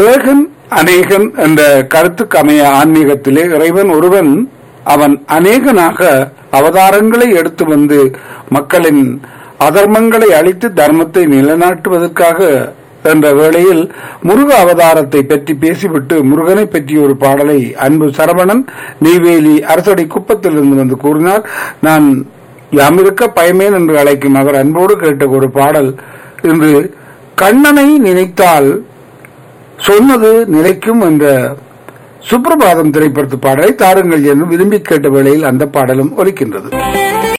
ஏகன் அநேகன் என்ற கருத்துக்கு அமைய ஆன்மீகத்திலே இறைவன் ஒருவன் அவன் அநேகனாக அவதாரங்களை எடுத்து வந்து மக்களின் அதர்மங்களை அழித்து தர்மத்தை நிலைநாட்டுவதற்காக என்ற வேளையில் முருக அவதாரத்தை பற்றி பேசிவிட்டு முருகனை பற்றிய ஒரு பாடலை அன்பு சரவணன் நெய்வேலி அரசடி குப்பத்திலிருந்து வந்து கூறினார் நான் யாமிருக்க பயமேன் என்று அழைக்கும் அவர் அன்போடு கேட்ட ஒரு பாடல் இன்று கண்ணனை நினைத்தால் சொன்னது நிலைக்கும் என்ற சுப்பிரபாதம் திரைப்படத்து பாடலை தாருங்கள் என்று விரும்பி கேட்ட வேளையில் அந்த பாடலும் ஒலிக்கின்றது